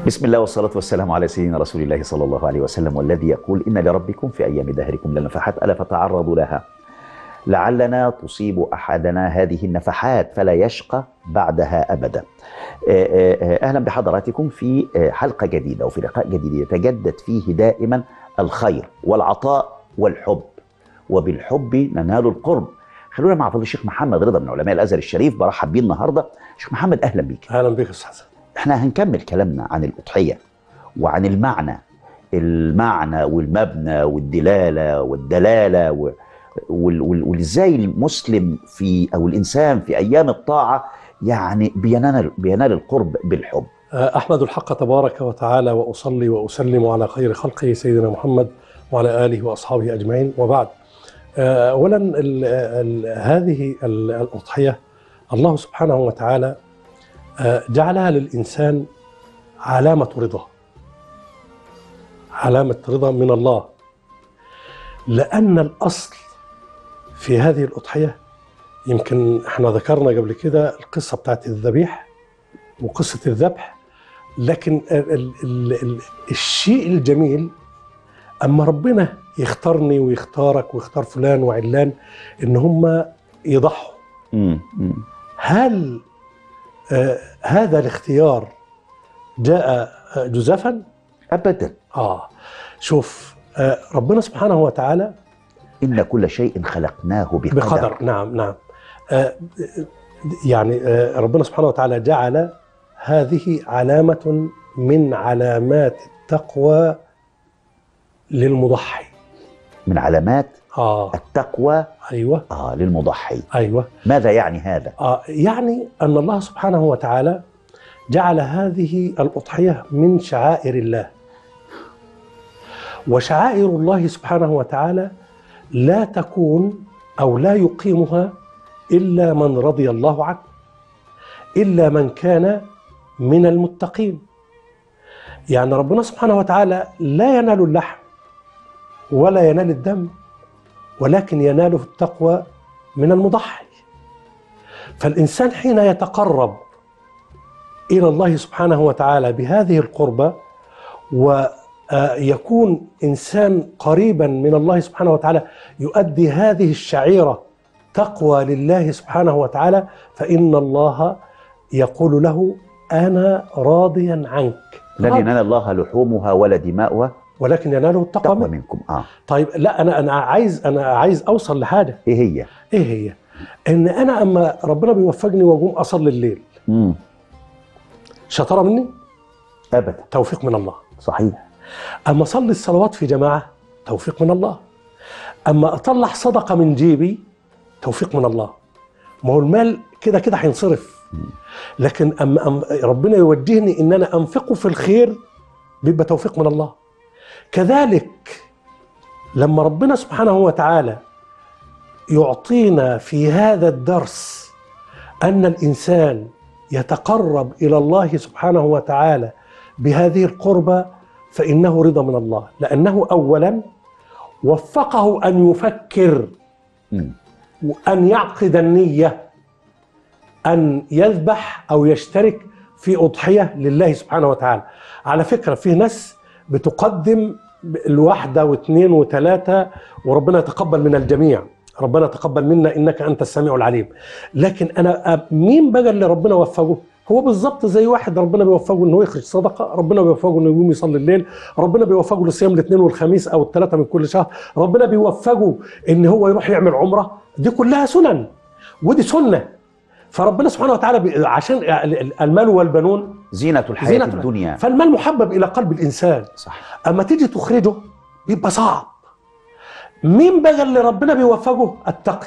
بسم الله والصلاة والسلام على سيدنا رسول الله صلى الله عليه وسلم والذي يقول إن لربكم في أيام دهركم لنفحات ألا فتعرضوا لها لعلنا تصيب أحدنا هذه النفحات فلا يشقى بعدها أبدا أهلا بحضراتكم في حلقة جديدة وفي لقاء جديد يتجدد فيه دائما الخير والعطاء والحب وبالحب ننال القرب خلونا مع فضل الشيخ محمد رضا من علماء الازهر الشريف برحب بيه النهارده شيخ محمد اهلا بيك اهلا بك استاذ حسن احنا هنكمل كلامنا عن الاضحيه وعن المعنى المعنى والمبنى والدلاله والدلاله و... وال... وال... وازاي المسلم في او الانسان في ايام الطاعه يعني بينال بينال القرب بالحب احمد الحق تبارك وتعالى واصلي واسلم على خير خلقه سيدنا محمد وعلى اله واصحابه اجمعين وبعد اولا ال ال هذه الاضحيه الله سبحانه وتعالى جعلها للانسان علامه رضا علامه رضا من الله لان الاصل في هذه الاضحيه يمكن احنا ذكرنا قبل كده القصه بتاعت الذبيح وقصه الذبح لكن ال ال ال الشيء الجميل اما ربنا يختارني ويختارك ويختار فلان وعلان ان هم يضحوا مم. مم. هل آه هذا الاختيار جاء آه جزافا ابدا اه شوف آه ربنا سبحانه وتعالى ان كل شيء خلقناه بقدر, بقدر نعم نعم آه يعني آه ربنا سبحانه وتعالى جعل هذه علامة من علامات التقوى للمضحي من علامات آه التقوى أيوة آه للمضحي أيوة ماذا يعني هذا آه يعني أن الله سبحانه وتعالى جعل هذه الأضحية من شعائر الله وشعائر الله سبحانه وتعالى لا تكون أو لا يقيمها إلا من رضي الله عنه إلا من كان من المتقين يعني ربنا سبحانه وتعالى لا ينال اللحم ولا ينال الدم ولكن يناله التقوى من المضحي فالإنسان حين يتقرب إلى الله سبحانه وتعالى بهذه القربة ويكون إنسان قريبا من الله سبحانه وتعالى يؤدي هذه الشعيرة تقوى لله سبحانه وتعالى فإن الله يقول له أنا راضيا عنك لن ينال الله لحومها ولا دماؤها ولكن يناله التقوى تقوى منك. منكم اه طيب لا انا انا عايز انا عايز اوصل لحاجه ايه هي ايه هي؟ ان انا اما ربنا بيوفقني واقوم اصلي الليل امم شطاره مني ابدا توفيق من الله صحيح اما اصلي الصلوات في جماعه توفيق من الله اما اطلع صدقه من جيبي توفيق من الله ما هو المال كده كده هينصرف لكن اما أما ربنا يوجهني ان انا انفقه في الخير بيبقى توفيق من الله كذلك لما ربنا سبحانه وتعالى يعطينا في هذا الدرس ان الانسان يتقرب الى الله سبحانه وتعالى بهذه القربه فانه رضا من الله لانه اولا وفقه ان يفكر مم. وان يعقد النيه ان يذبح او يشترك في اضحيه لله سبحانه وتعالى على فكره في ناس بتقدم الواحده واثنين وثلاثه وربنا يتقبل من الجميع ربنا تقبل منا انك انت السميع العليم لكن انا مين بقى اللي ربنا وفقه هو بالظبط زي واحد ربنا بيوفقه انه يخرج صدقه ربنا بيوفقه انه يقوم يصلي الليل ربنا بيوفقه لصيام الاثنين والخميس او الثلاثه من كل شهر ربنا بيوفقه ان هو يروح يعمل عمره دي كلها سنن ودي سنه فربنا سبحانه وتعالى بي- عشان المال والبنون زينة الحياة زينة الدنيا فالمال محبب الى قلب الانسان صح اما تيجي تخرجه بيبقى صعب مين بقى اللي ربنا بيوفقه التقي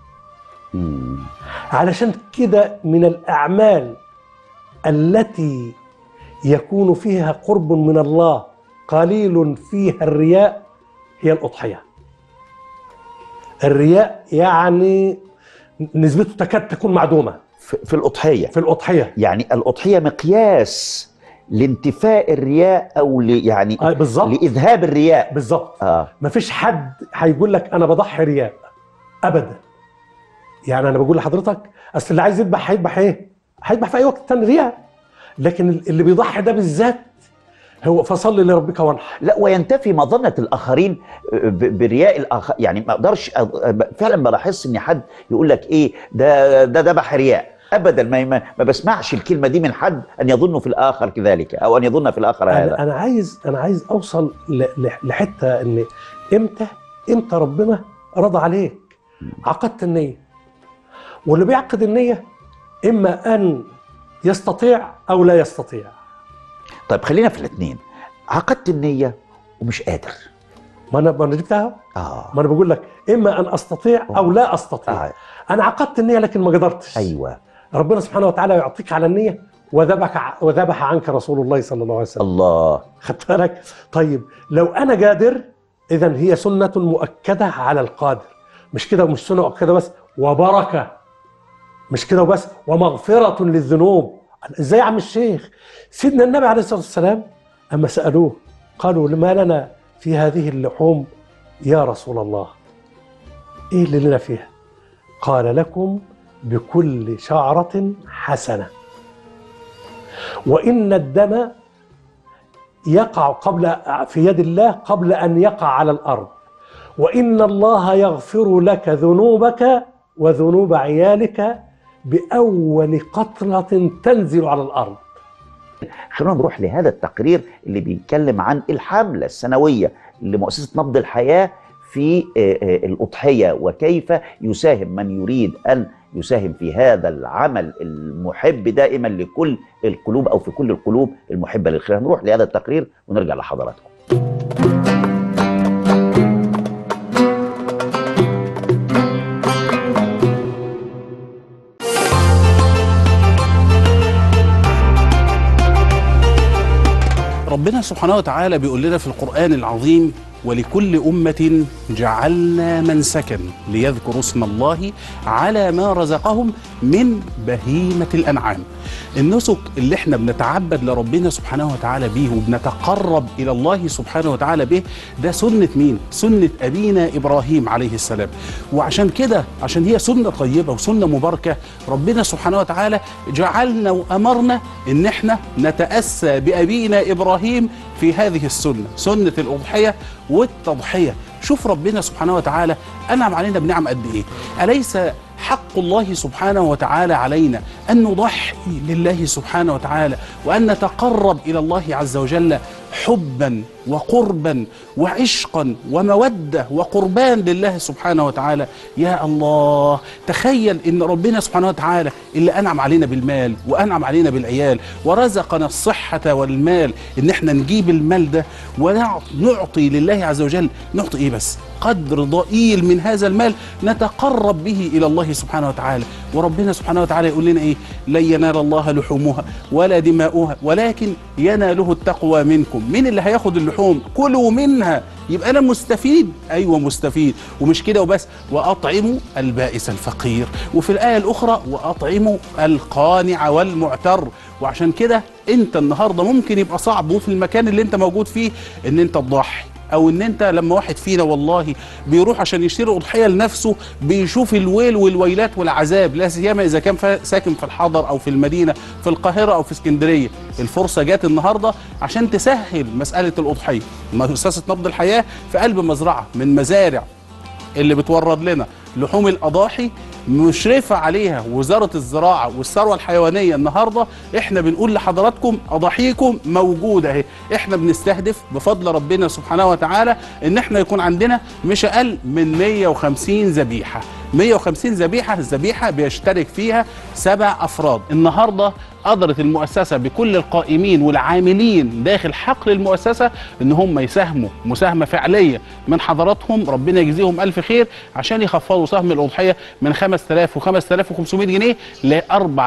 مم. علشان كده من الاعمال التي يكون فيها قرب من الله قليل فيها الرياء هي الاضحيه الرياء يعني نسبته تكاد تكون معدومه في في الأضحية في الاضحيه يعني الأضحية مقياس لانتفاء الرياء أو ل يعني آه بالظبط لإذهاب الرياء بالظبط آه مفيش حد هيقول لك انا بضحي رياء ابدا يعني انا بقول لحضرتك اصل اللي عايز يذبح هيذبح ايه هيذبح في اي وقت تاني رياء لكن اللي بيضحي ده بالذات هو فصل لربك وانحر لا وينتفي مظنه الاخرين ب- برياء الاخر يعني ما اقدرش أ- فعلا بلاحظ ان حد يقول لك ايه ده ده ذبح رياء ابدا ما, ما, ما بسمعش الكلمه دي من حد ان يظن في الاخر كذلك او ان يظن في الاخر انا هذا انا عايز انا عايز اوصل ل- ل- لحته ان امتى امتى ربنا رضى عليك عقدت النيه واللي بيعقد النيه اما ان يستطيع او لا يستطيع طيب خلينا في الاثنين عقدت النيه ومش قادر ما انا ما انا جبتها اه ما انا بقول لك اما ان استطيع او لا استطيع آه. انا عقدت النيه لكن ما قدرتش ايوه ربنا سبحانه وتعالى يعطيك على النيه وذبح وذبح عنك رسول الله صلى الله عليه وسلم الله خدت بالك طيب لو انا قادر اذا هي سنه مؤكده على القادر مش كده ومش سنه مؤكده بس وبركه مش كده وبس ومغفره للذنوب ازاي يا عم الشيخ سيدنا النبي عليه الصلاه والسلام اما سالوه قالوا لما لنا في هذه اللحوم يا رسول الله ايه اللي لنا فيها قال لكم بكل شعره حسنه وان الدم يقع قبل في يد الله قبل ان يقع على الارض وان الله يغفر لك ذنوبك وذنوب عيالك باول قطره تنزل على الارض خلونا نروح لهذا التقرير اللي بيتكلم عن الحملة السنوية لمؤسسة نبض الحياة في آه، آه، الأضحية وكيف يساهم من يريد أن يساهم في هذا العمل المحب دائما لكل القلوب أو في كل القلوب المحبة للخير نروح لهذا التقرير ونرجع لحضراتكم ربنا سبحانه وتعالى بيقول لنا في القرآن العظيم ولكل أمة جعلنا منسكا ليذكروا اسم الله على ما رزقهم من بهيمة الأنعام النسك اللي احنا بنتعبد لربنا سبحانه وتعالى بيه وبنتقرب إلى الله سبحانه وتعالى به ده سنة مين؟ سنة أبينا إبراهيم عليه السلام وعشان كده عشان هي سنة طيبة وسنة مباركة ربنا سبحانه وتعالى جعلنا وأمرنا إن احنا نتأسى بأبينا إبراهيم في هذه السنة سنة الأضحية والتضحية شوف ربنا سبحانه وتعالى أنعم علينا بنعم قد إيه أليس حق الله سبحانه وتعالى علينا أن نضحي لله سبحانه وتعالى وأن نتقرب إلى الله عز وجل حبا وقربا وعشقا ومودة وقربان لله سبحانه وتعالى يا الله تخيل ان ربنا سبحانه وتعالى اللي انعم علينا بالمال وانعم علينا بالعيال ورزقنا الصحة والمال ان احنا نجيب المال ده ونعطي لله عز وجل نعطي ايه بس قدر ضئيل من هذا المال نتقرب به الى الله سبحانه وتعالى وربنا سبحانه وتعالى يقول لنا ايه لن ينال الله لحومها ولا دماؤها ولكن يناله التقوى منكم مين اللي هياخد اللحوم كلوا منها يبقى انا مستفيد ايوه مستفيد ومش كده وبس واطعموا البائس الفقير وفي الايه الاخرى واطعموا القانع والمعتر وعشان كده انت النهارده ممكن يبقى صعب وفي المكان اللي انت موجود فيه ان انت تضحي او ان انت لما واحد فينا والله بيروح عشان يشتري اضحيه لنفسه بيشوف الويل والويلات والعذاب لا سيما اذا كان فا- ساكن في الحضر او في المدينه في القاهره او في اسكندريه الفرصه جات النهارده عشان تسهل مساله الاضحيه مؤسسه نبض الحياه في قلب مزرعه من مزارع اللي بتورد لنا لحوم الاضاحي مشرفه عليها وزاره الزراعه والثروه الحيوانيه النهارده احنا بنقول لحضراتكم اضاحيكم موجوده اهي احنا بنستهدف بفضل ربنا سبحانه وتعالى ان احنا يكون عندنا مش اقل من 150 ذبيحه 150 ذبيحه الذبيحه بيشترك فيها سبع افراد النهارده قدرت المؤسسه بكل القائمين والعاملين داخل حقل المؤسسه ان هم يساهموا مساهمه فعليه من حضراتهم ربنا يجزيهم الف خير عشان يخفضوا سهم الاضحيه من 5000 و5500 جنيه ل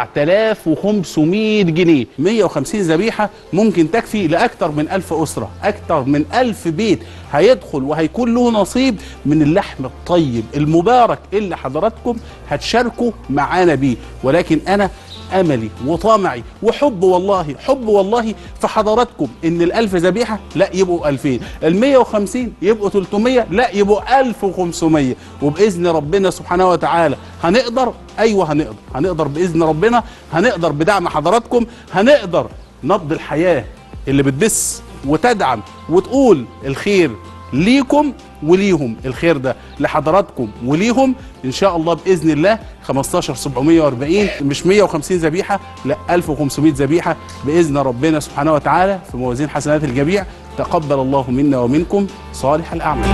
4500 جنيه 150 ذبيحه ممكن تكفي لاكثر من 1000 اسره اكثر من 1000 بيت هيدخل وهيكون له نصيب من اللحم الطيب المبارك اللي حضراتكم هتشاركوا معانا بيه ولكن انا املي وطمعي وحب والله حب والله في حضراتكم ان الالف ذبيحه لا يبقوا 2000 ال 150 يبقوا 300 لا يبقوا 1500 وباذن ربنا سبحانه وتعالى هنقدر ايوه هنقدر هنقدر باذن ربنا هنقدر بدعم حضراتكم هنقدر نبض الحياه اللي بتبث وتدعم وتقول الخير ليكم وليهم الخير ده لحضراتكم وليهم ان شاء الله باذن الله 15 740 مش 150 ذبيحه لا 1500 ذبيحه باذن ربنا سبحانه وتعالى في موازين حسنات الجميع تقبل الله منا ومنكم صالح الاعمال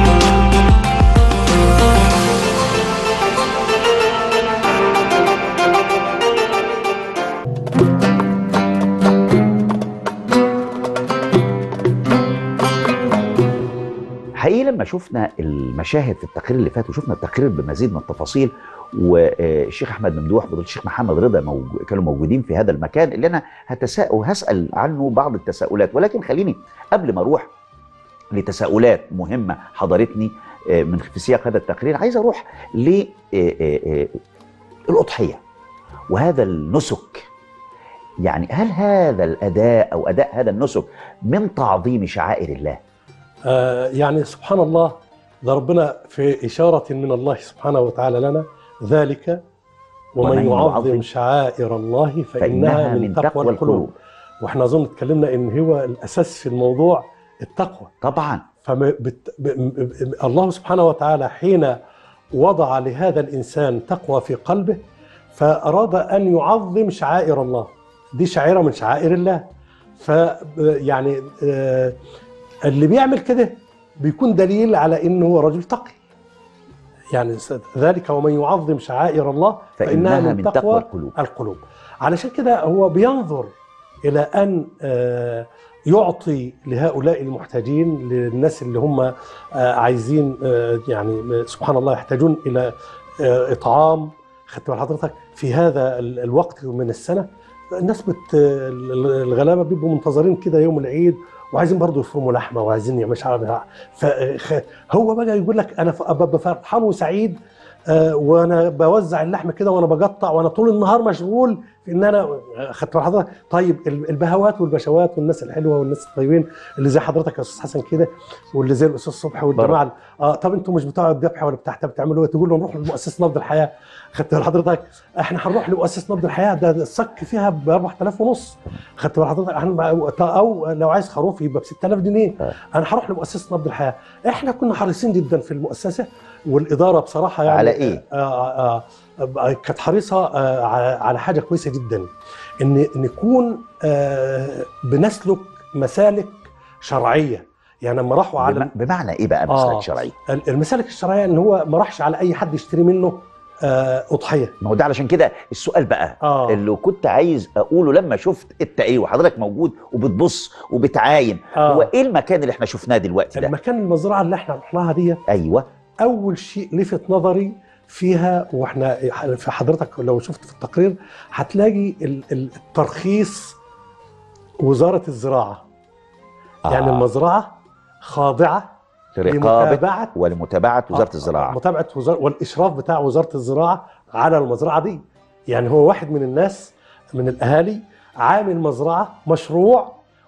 حقيقي لما شفنا المشاهد في التقرير اللي فات وشفنا التقرير بمزيد من التفاصيل والشيخ احمد ممدوح وفضيله الشيخ محمد رضا موجو كانوا موجودين في هذا المكان اللي انا هتساءل وهسال عنه بعض التساؤلات ولكن خليني قبل ما اروح لتساؤلات مهمه حضرتني آه، من في سياق هذا التقرير عايز اروح ل آه، آه، آه، الاضحيه وهذا النسك يعني هل هذا الاداء او اداء هذا النسك من تعظيم شعائر الله آه، يعني سبحان الله ده ربنا في إشارة من الله سبحانه وتعالى لنا ذلك ومن, ومن يعظم يعظم شعائر الله فإنها, من تقوى القلوب واحنا اظن اتكلمنا ان هو الاساس في الموضوع التقوى طبعا الله سبحانه وتعالى حين وضع لهذا الانسان تقوى في قلبه فاراد ان يعظم شعائر الله دي شعيره من شعائر الله ف يعني آه، اللي بيعمل كده بيكون دليل على انه هو رجل تقي يعني س- ذلك ومن يعظم شعائر الله فانها من تقوى القلوب القلوب علشان كده هو بينظر الى ان آه، يعطي لهؤلاء المحتاجين للناس اللي هم آه، عايزين آه، يعني سبحان الله يحتاجون الى آه، اطعام خدت بال حضرتك في هذا ال- الوقت من السنه الناس بت ال- الغلابه بيبقوا منتظرين كده يوم العيد وعايزين برضه يفرموا لحمه وعايزين يعملوا شعب فهو بقى يقول لك انا ف- ببقى فرحان وسعيد آه، وانا بوزع اللحم كده وانا بقطع وانا طول النهار مشغول في ان انا خدت بال حضرتك طيب ال- البهوات والبشوات والناس الحلوه والناس الطيبين اللي زي حضرتك يا استاذ حسن كده واللي زي الاستاذ صبحي والجماعه اه طب انتوا مش بتوع الذبح ولا بتاع بتعملوا ايه تقول له نروح لمؤسسه نبض الحياه خدت بال حضرتك احنا هنروح لمؤسسه نبض الحياه ده ده الصك فيها ب 4000 ونص خدت بال حضرتك احنا او لو عايز خروف يبقى ب 6000 جنيه آه. انا هروح لمؤسسه نبض الحياه احنا كنا حريصين جدا في المؤسسه والاداره بصراحه يعني على إيه؟ آه آه آه كانت حريصه آه على- على حاجه كويسه جدا ان نكون آه بنسلك مسالك شرعيه يعني لما راحوا على بم- بمعنى ايه بقى آه. مسلك شرعي؟ المسالك الشرعيه ان هو ما راحش على اي حد يشتري منه آه اضحيه ما هو ده علشان كده السؤال بقى اه اللي كنت عايز اقوله لما شفت انت ايه وحضرتك موجود وبتبص وبتعاين آه. هو ايه المكان اللي احنا شفناه دلوقتي ده؟ المكان المزرعه اللي احنا رحناها ديت ايوه اول شيء لفت نظري فيها واحنا في حضرتك لو شفت في التقرير هتلاقي ال- ال- الترخيص وزاره الزراعه يعني المزرعه خاضعه لرقابه لمتابعه ولمتابعه وزاره آه، الزراعه متابعه وزاره والاشراف بتاع وزاره الزراعه على المزرعه دي يعني هو واحد من الناس من الاهالي عامل مزرعه مشروع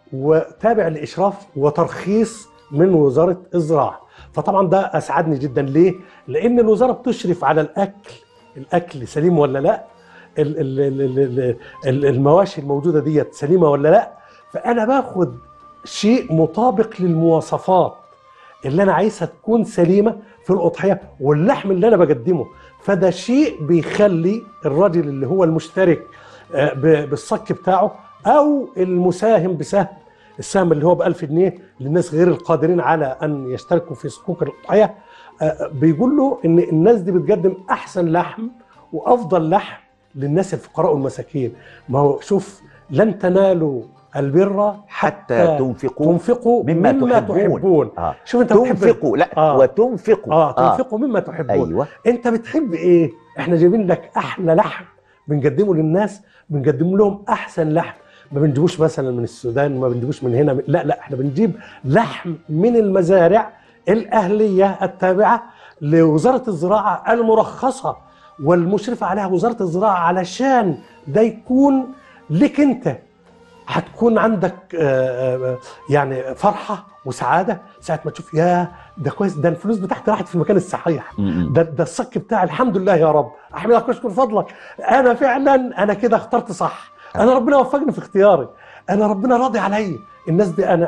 وتابع لاشراف وترخيص من وزاره الزراعه فطبعا ده اسعدني جدا ليه لان الوزاره بتشرف على الاكل الاكل سليم ولا لا ال- ال- ال- ال- ال- المواشي الموجوده ديت سليمه ولا لا فانا باخد شيء مطابق للمواصفات اللي انا عايزها تكون سليمه في الاضحيه واللحم اللي انا بقدمه فده شيء بيخلي الراجل اللي هو المشترك آه، ب- بالصك بتاعه او المساهم بسهم السهم اللي هو ب 1000 جنيه للناس غير القادرين على ان يشتركوا في صكوك الاضحيه آه، بيقول له ان الناس دي بتقدم احسن لحم وافضل لحم للناس الفقراء والمساكين ما هو شوف لن تنالوا البر حتى تنفقوا تنفقوا مما مما, تحبون. تحبون آه. شوف انت بتحب تنفقوا لا آه. وتنفقوا اه تنفقوا مما تحبون ايوه انت بتحب ايه احنا جايبين لك احلى لحم بنقدمه للناس بنقدم لهم احسن لحم ما بنجيبوش مثلا من السودان ما بنجيبوش من هنا لا لا احنا بنجيب لحم من المزارع الاهليه التابعه لوزاره الزراعه المرخصه والمشرفه عليها وزاره الزراعه علشان ده يكون لك انت هتكون عندك آه، آه، يعني فرحه وسعاده ساعه ما تشوف يا ده كويس ده الفلوس بتاعتي راحت في المكان الصحيح م- م. ده ده الصك بتاعي الحمد لله يا رب احمدك واشكر فضلك انا فعلا انا كده اخترت صح انا ربنا وفقني في اختياري انا ربنا راضي عليا الناس دي انا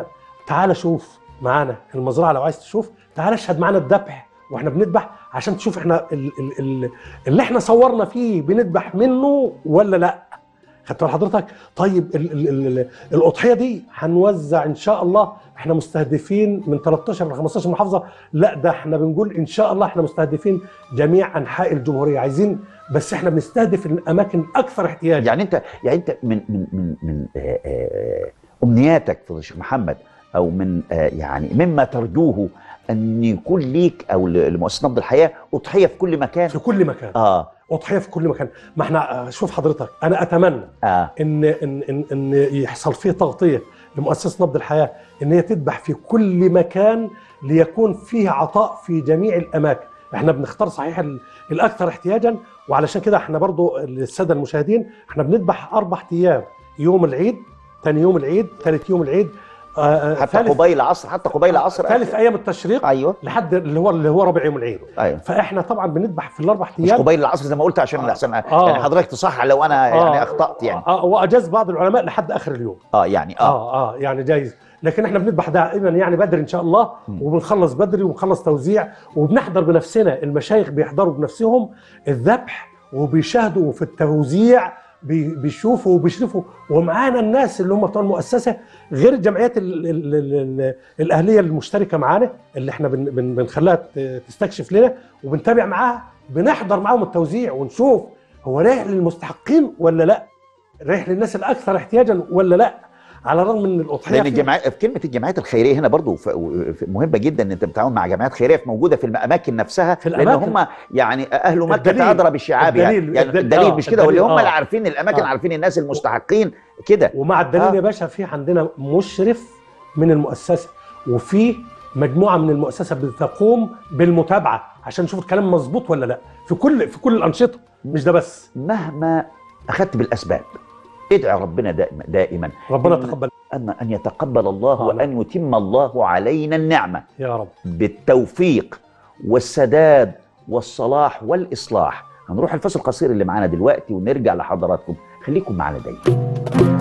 تعال شوف معانا المزرعه لو عايز تشوف تعال اشهد معانا الذبح واحنا بنذبح عشان تشوف احنا ال ال ال اللي احنا صورنا فيه بنذبح منه ولا لا خدت بال حضرتك طيب ال ال ال ال الاضحيه دي هنوزع ان شاء الله احنا مستهدفين من 13 ل 15 محافظه لا ده احنا بنقول ان شاء الله احنا مستهدفين جميع انحاء الجمهوريه عايزين بس احنا بنستهدف الاماكن الاكثر احتياجا يعني انت يعني انت من من من من آه، آه، امنياتك في الشيخ محمد او من آه، يعني مما ترجوه ان يكون ليك او ل- لمؤسسه نبض الحياه اضحيه في كل مكان في كل مكان اه اضحيه في كل مكان ما احنا آه، شوف حضرتك انا اتمنى اه ان ان ان, إن يحصل فيه تغطيه لمؤسسه نبض الحياه ان هي تذبح في كل مكان ليكون فيه عطاء في جميع الاماكن احنا بنختار صحيح ال- الاكثر احتياجا وعلشان كده احنا برضو للساده المشاهدين احنا بنذبح اربع ايام يوم العيد ثاني يوم العيد ثالث يوم العيد آه، آه، حتى ثالث قبيل العصر حتى قبيل العصر ثالث ايام التشريق ايوه لحد اللي هو اللي هو ربع يوم العيد ايوه فاحنا طبعا بنذبح في الاربع مش ايام قبيل العصر زي ما قلت عشان آه. احسن آه. يعني حضرتك تصحح لو انا يعني اخطات يعني اه واجاز بعض العلماء لحد اخر اليوم اه يعني اه اه اه يعني جايز لكن احنا بنذبح دائما يعني بدري ان شاء الله مم. وبنخلص بدري وبنخلص توزيع وبنحضر بنفسنا المشايخ بيحضروا بنفسهم الذبح وبيشاهدوا في التوزيع بي- بيشوفوا وبيشرفوا ومعانا الناس اللي هم بتوع المؤسسه غير الجمعيات ال ال ال ال الاهليه المشتركه معانا اللي احنا بن بن بنخليها ت- تستكشف لنا وبنتابع معاها بنحضر معاهم التوزيع ونشوف هو رايح للمستحقين ولا لا رايح للناس الاكثر احتياجا ولا لا على الرغم من الاضحيه لان فيه- الجمعيات في كلمه الجمعيات الخيريه هنا برضو ف- ف- مهمه جدا ان انت بتتعاون مع جمعيات خيريه في موجوده في الاماكن نفسها في لان الأماكن. هم يعني اهل مكه الدليل- تعذر بالشعاب يعني, الدليل- يعني الدليل- الدليل آه، مش كده واللي الدليل- هم اللي آه. عارفين الاماكن آه. عارفين الناس المستحقين كده ومع الدليل آه. يا باشا في عندنا مشرف من المؤسسه وفي مجموعه من المؤسسه بتقوم بالمتابعه عشان نشوف الكلام مظبوط ولا لا في كل في كل الانشطه مش ده بس مهما اخذت بالاسباب ادعي ربنا دائما دائما ربنا إن- يتقبل ان ان يتقبل الله آه، وان يتم الله علينا النعمه يا رب بالتوفيق والسداد والصلاح والاصلاح هنروح الفصل القصير اللي معانا دلوقتي ونرجع لحضراتكم خليكم معانا دايما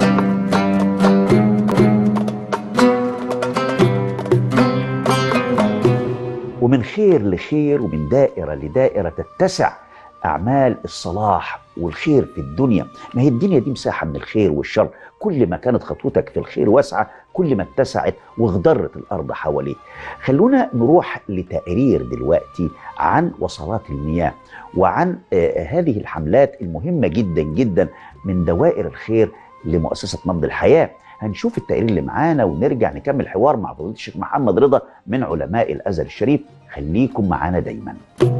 ومن خير لخير ومن دائرة لدائرة تتسع أعمال الصلاح والخير في الدنيا ما هي الدنيا دي مساحة من الخير والشر كل ما كانت خطوتك في الخير واسعة كل ما اتسعت واخضرت الأرض حواليك خلونا نروح لتقرير دلوقتي عن وصلات المياه وعن آه، هذه الحملات المهمة جدا جدا من دوائر الخير لمؤسسة نبض الحياة هنشوف التقرير اللي معانا ونرجع نكمل حوار مع فضيلة الشيخ محمد رضا من علماء الأزهر الشريف خليكم معانا دايما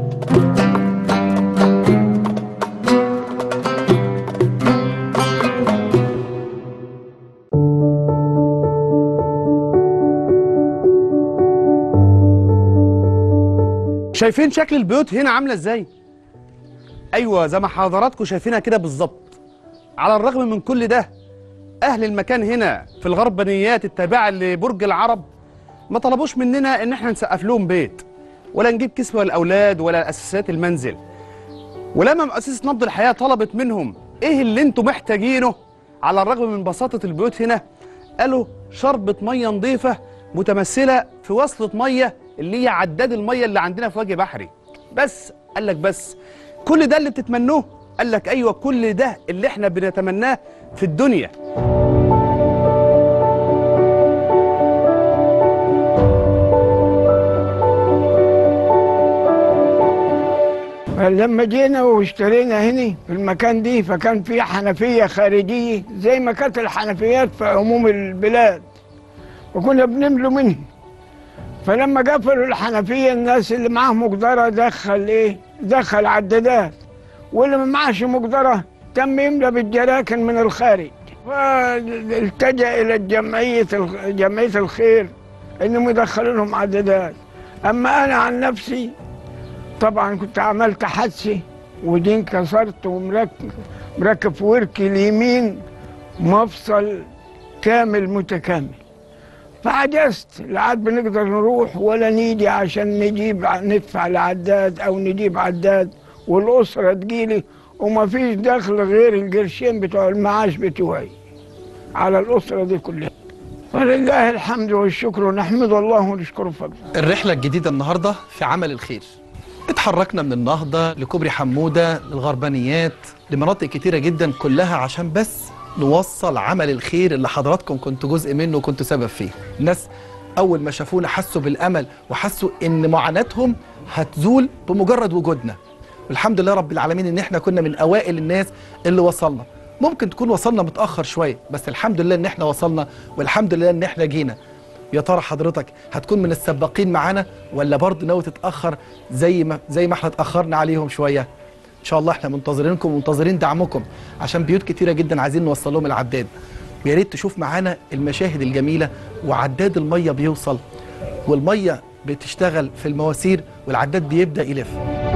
شايفين شكل البيوت هنا عامله ازاي ايوه زي ما حضراتكم شايفينها كده بالظبط على الرغم من كل ده اهل المكان هنا في الغربانيات التابعه لبرج العرب ما طلبوش مننا ان احنا نسقف لهم بيت ولا نجيب كسوه للاولاد ولا اساسات المنزل ولما مؤسسه نبض الحياه طلبت منهم ايه اللي انتم محتاجينه على الرغم من بساطه البيوت هنا قالوا شربة ميه نظيفه متمثله في وصله ميه اللي هي عداد الميه اللي عندنا في وجه بحري بس قال لك بس كل ده اللي بتتمنوه قال لك ايوه كل ده اللي احنا بنتمناه في الدنيا لما جينا واشترينا هنا في المكان دي فكان في حنفية خارجية زي ما كانت الحنفيات في عموم البلاد وكنا بنملوا منه فلما قفلوا الحنفية الناس اللي معاه مقدرة دخل ايه دخل عدادات واللي ما معاش مقدرة تم يملى بالجراكن من الخارج فالتجأ إلى الجمعية جمعية الخير إنهم يدخلوا لهم عدادات أما أنا عن نفسي طبعا كنت عملت حادثه ودي انكسرت ومركب مركب في وركي اليمين مفصل كامل متكامل فعجزت لا عاد بنقدر نروح ولا نيجي عشان نجيب ندفع لعداد او نجيب عداد والاسره تجيلي وما فيش دخل غير القرشين بتوع المعاش بتوعي على الاسره دي كلها ولله الحمد والشكر ونحمد الله ونشكره فضله الرحلة الجديدة النهاردة في عمل الخير اتحركنا من النهضة لكوبري حمودة للغربانيات لمناطق كتيرة جدا كلها عشان بس نوصل عمل الخير اللي حضراتكم كنتوا جزء منه وكنتوا سبب فيه الناس أول ما شافونا حسوا بالأمل وحسوا إن معاناتهم هتزول بمجرد وجودنا والحمد لله رب العالمين إن إحنا كنا من أوائل الناس اللي وصلنا ممكن تكون وصلنا متأخر شوية بس الحمد لله إن إحنا وصلنا والحمد لله إن إحنا جينا يا ترى حضرتك هتكون من السباقين معانا ولا برضه ناوي تتاخر زي ما زي ما احنا اتاخرنا عليهم شويه ان شاء الله احنا منتظرينكم ومنتظرين دعمكم عشان بيوت كتيره جدا عايزين نوصل لهم العداد ويا ريت تشوف معانا المشاهد الجميله وعداد الميه بيوصل والميه بتشتغل في المواسير والعداد بيبدا يلف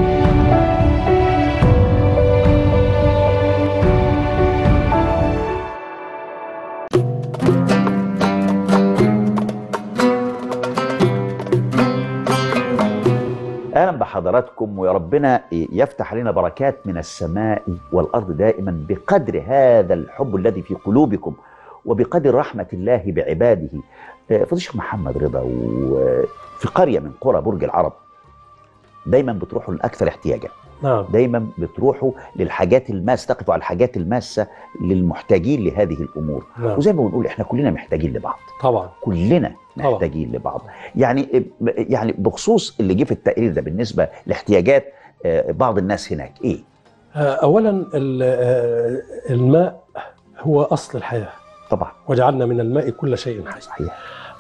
اهلا بحضراتكم ويا ربنا يفتح علينا بركات من السماء والارض دائما بقدر هذا الحب الذي في قلوبكم وبقدر رحمه الله بعباده آه، فضيل الشيخ محمد رضا وفي قريه من قرى برج العرب دايما بتروحوا للاكثر احتياجا نعم دايما بتروحوا للحاجات الماسه تقفوا على الحاجات الماسه للمحتاجين لهذه الامور نعم وزي ما بنقول احنا كلنا محتاجين لبعض طبعا كلنا طبعا. محتاجين لبعض يعني يعني بخصوص اللي جه في التقرير ده بالنسبه لاحتياجات آه، بعض الناس هناك ايه آه، اولا ال- آه، الماء هو اصل الحياه طبعا وجعلنا من الماء كل شيء حي صحيح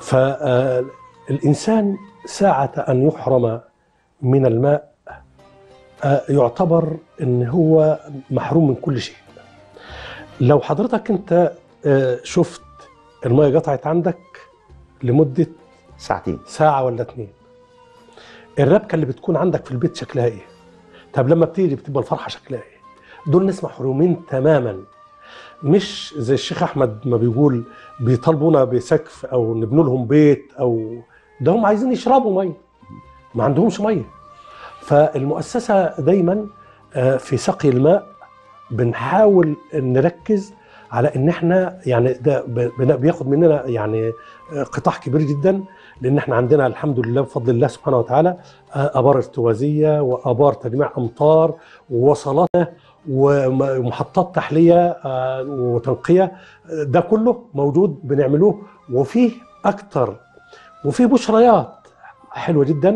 فالإنسان ساعة أن يحرم من الماء آه، يعتبر أن هو محروم من كل شيء لو حضرتك أنت آه، شفت المية قطعت عندك لمدة ساعتين ساعة ولا اتنين الربكة اللي بتكون عندك في البيت شكلها ايه؟ طب لما بتيجي بتبقى الفرحة شكلها ايه؟ دول ناس محرومين تماما مش زي الشيخ احمد ما بيقول بيطالبونا بسقف او نبنوا لهم بيت او ده هم عايزين يشربوا ميه ما عندهمش ميه فالمؤسسه دايما آه، في سقي الماء بنحاول نركز على ان احنا يعني ده ب- بن- بياخد مننا يعني آه، قطاع كبير جدا لان احنا عندنا الحمد لله بفضل الله سبحانه وتعالى آه، ابار ارتوازيه وابار تجميع امطار ووصلات وم- ومحطات تحليه آه، وتنقيه آه، ده كله موجود بنعملوه وفيه اكتر وفيه بشريات حلوه جدا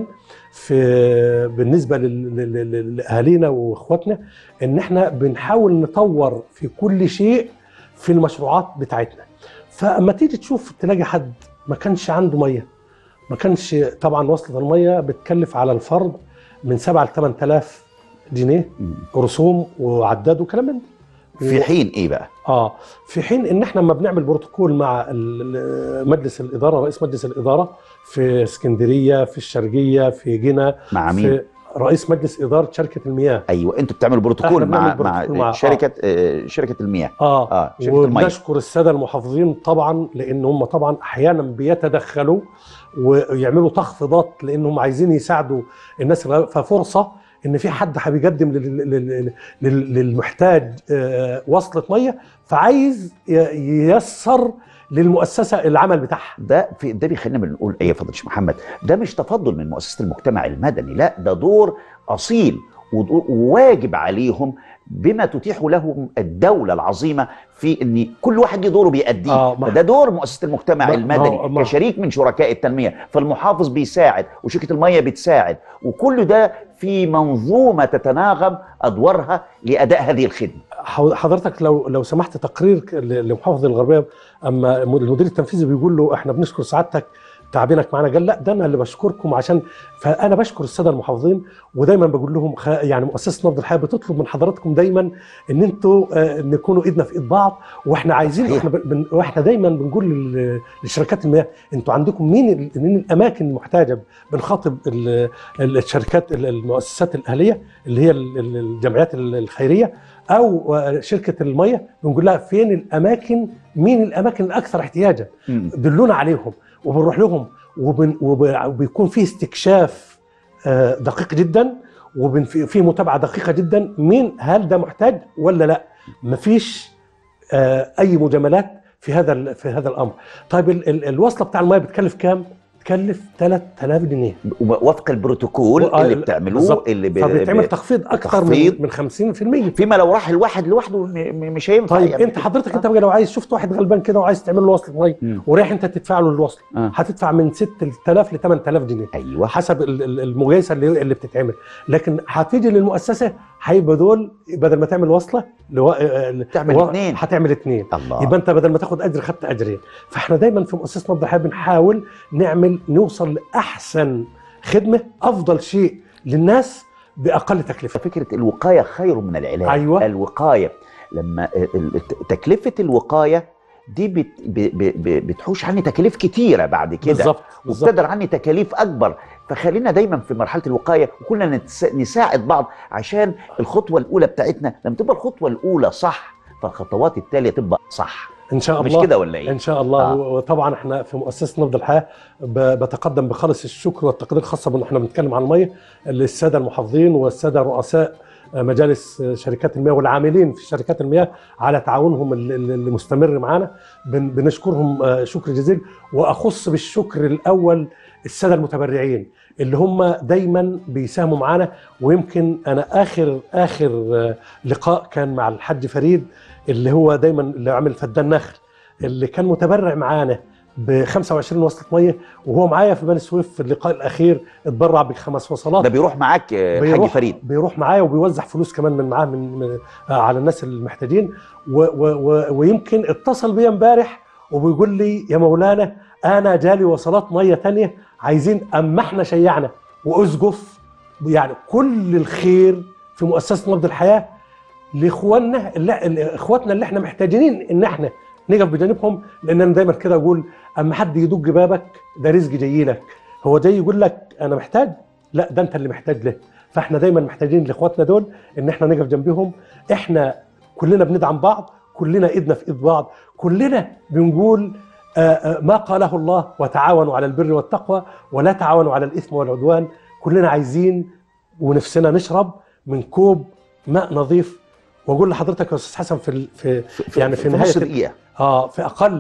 في بالنسبه لل- لل- لل- لاهالينا واخواتنا ان احنا بنحاول نطور في كل شيء في المشروعات بتاعتنا فاما تيجي تشوف تلاقي حد ما كانش عنده ميه ما كانش طبعا وصلة الميه بتكلف على الفرد من 7 ل 8000 جنيه مم. رسوم وعداد وكلام من ده في حين ايه بقى اه في حين ان احنا لما بنعمل بروتوكول مع ال- ال- مجلس الاداره رئيس مجلس الاداره في اسكندريه في الشرقيه في جنة مع مين في رئيس مجلس اداره شركه المياه ايوه انتوا بتعملوا بروتوكول إحنا مع بنعمل مع بروتوكول مع- شركه آه، شركه المياه اه, اه شركه المياه وبنشكر الساده المحافظين طبعا لان هم طبعا احيانا بيتدخلوا ويعملوا تخفيضات لانهم عايزين يساعدوا الناس الغ- ففرصه ان في حد بيقدم لل- لل- لل- للمحتاج آه، وصله ميه فعايز ي- ييسر للمؤسسه العمل بتاعها ده في ده بيخلينا بنقول ايه يا فضيله الشيخ محمد ده مش تفضل من مؤسسه المجتمع المدني لا ده دور اصيل ودور- وواجب عليهم بما تتيح لهم الدوله العظيمه في ان كل واحد ليه دوره بيأديه آه، ما- فده دور مؤسسه المجتمع ما- المدني ما- ما- كشريك من شركاء التنميه فالمحافظ بيساعد وشركه الميه بتساعد وكل ده في منظومه تتناغم ادوارها لاداء هذه الخدمه حو- حضرتك لو لو سمحت تقرير ك- ل- لمحافظ الغربيه اما المدير التنفيذي بيقول له احنا بنشكر سعادتك تعبينك معانا قال لا ده انا اللي بشكركم عشان فانا بشكر الساده المحافظين ودايما بقول لهم خ... يعني مؤسسه نبض الحياه بتطلب من حضراتكم دايما ان انتوا آه، نكونوا ايدنا في ايد بعض واحنا عايزين صحيح. احنا بن... بن- واحنا دايما بنقول لل- لشركات المياه انتوا عندكم مين ال... مين الاماكن المحتاجه بنخاطب ال... ال- الشركات ال- المؤسسات الاهليه اللي هي ال- ال- الجمعيات ال- الخيريه او آه، شركه الميه بنقول لها فين الاماكن مين الاماكن الاكثر احتياجا مم. دلونا عليهم وبنروح لهم وبن وب- وبيكون في استكشاف آه، دقيق جدا وبن في في متابعه دقيقه جدا مين هل ده محتاج ولا لا مفيش آه، اي مجاملات في هذا ال- في هذا الامر طيب ال ال الوصله بتاع الميه بتكلف كام بتكلف 3000 جنيه وفق البروتوكول آه، اللي ال- بتعملوه بالظبط. اللي ب... فبيتعمل ب... تخفيض اكثر تخفيض. من من 50% فيما لو راح الواحد لوحده م... م... مش هينفع طيب يعني. انت حضرتك انت بقى لو عايز شفت واحد غلبان كده وعايز تعمل له وصله ميه مم. ورايح انت تدفع له الوصل آه. هتدفع من 6000 ل 8000 جنيه ايوه حسب ال- ال- المقايسه اللي اللي بتتعمل لكن هتيجي للمؤسسه هيبقى دول بدل ما تعمل وصله لو... تعمل لو- اتنين. هتعمل اثنين الله يبقى انت بدل ما تاخد اجر خدت اجرين فاحنا دايما في مؤسسه نبض الحياه بنحاول نعمل نوصل لاحسن خدمه افضل شيء للناس باقل تكلفه فكره الوقايه خير من العلاج أيوة. الوقايه لما ال- ال- تكلفه الوقايه دي بت... ب... ب... ب... بتحوش عني تكاليف كتيره بعد كده بالظبط بالظبط وبتقدر عني تكاليف اكبر فخلينا دايما في مرحله الوقايه وكلنا نتس... نساعد بعض عشان الخطوه الاولى بتاعتنا لما تبقى الخطوه الاولى صح فالخطوات التاليه تبقى صح ان شاء مش الله كده ولا ايه ان شاء الله آه. آه. وطبعا احنا في مؤسسه نبض الحياه ب- بتقدم بخالص الشكر والتقدير خاصه بان احنا بنتكلم عن الميه للساده المحافظين والساده رؤساء مجالس شركات المياه والعاملين في شركات المياه على تعاونهم ال- ال- المستمر معنا بن- بنشكرهم آه، شكر جزيل واخص بالشكر الاول الساده المتبرعين اللي هم دايما بيساهموا معانا ويمكن انا اخر اخر آه، لقاء كان مع الحاج فريد اللي هو دايما اللي عامل فدان نخل اللي كان متبرع معانا ب 25 وصله ميه وهو معايا في بني سويف في اللقاء الاخير اتبرع بخمس وصلات ده بيروح معاك آه، الحاج بيروح فريد بيروح معايا وبيوزع فلوس كمان من معاه من, من آه، على الناس المحتاجين و و و ويمكن اتصل بيا امبارح وبيقول لي يا مولانا انا جالي وصلات ميه تانية عايزين اما احنا شيعنا واسقف يعني كل الخير في مؤسسه نبض الحياه لاخواننا اللي اللي- اخواتنا اللي احنا محتاجين ان احنا نقف بجانبهم لان انا دايما كده اقول اما حد يدق بابك ده رزق جاي لك هو جاي يقول لك انا محتاج لا ده انت اللي محتاج له فاحنا دايما محتاجين لاخواتنا دول ان احنا نقف جنبهم احنا كلنا بندعم بعض كلنا ايدنا في ايد بعض كلنا بنقول آه، آه، ما قاله الله وتعاونوا على البر والتقوى ولا تعاونوا على الاثم والعدوان كلنا عايزين ونفسنا نشرب من كوب ماء نظيف واقول لحضرتك يا استاذ حسن في ال- في يعني في نص نهايه دقيقه اه في اقل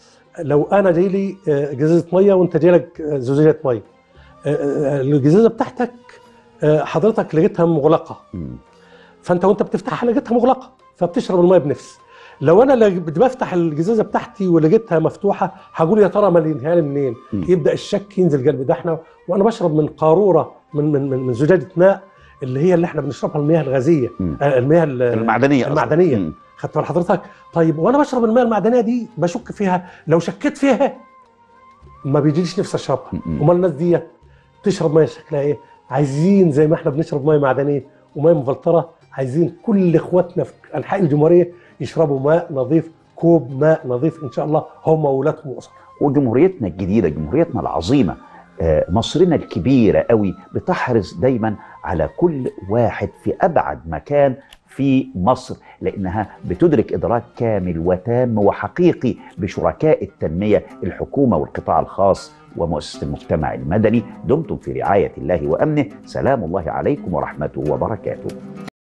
لو انا جاي لي آه، جزازه ميه وانت جاي لك آه، زجاجه ميه آه، آه، الجزازه بتاعتك آه، حضرتك لقيتها مغلقه مم. فانت وانت بتفتحها لقيتها مغلقه فبتشرب الميه بنفس لو انا لج- بفتح الجزازه بتاعتي ولقيتها مفتوحه هقول يا ترى مليانها لي منين مم. يبدا الشك ينزل قلبي ده احنا وانا بشرب من قاروره من من من, من زجاجه ماء اللي هي اللي احنا بنشربها المياه الغازيه مم. آه، المياه ال- المعدنيه قصدك. المعدنيه. مم. خدت بال حضرتك طيب وانا بشرب المياه المعدنيه دي بشك فيها لو شكيت فيها ما بيجيليش نفسي اشربها م-م. امال الناس دي تشرب ميه شكلها ايه عايزين زي ما احنا بنشرب ميه معدنيه وميه مفلتره عايزين كل اخواتنا في انحاء الجمهوريه يشربوا ماء نظيف كوب ماء نظيف ان شاء الله هم واولادهم واسرهم وجمهوريتنا الجديده جمهوريتنا العظيمه آه، مصرنا الكبيره قوي بتحرص دايما على كل واحد في ابعد مكان في مصر لانها بتدرك ادراك كامل وتام وحقيقي بشركاء التنميه الحكومه والقطاع الخاص ومؤسسه المجتمع المدني دمتم في رعايه الله وامنه سلام الله عليكم ورحمته وبركاته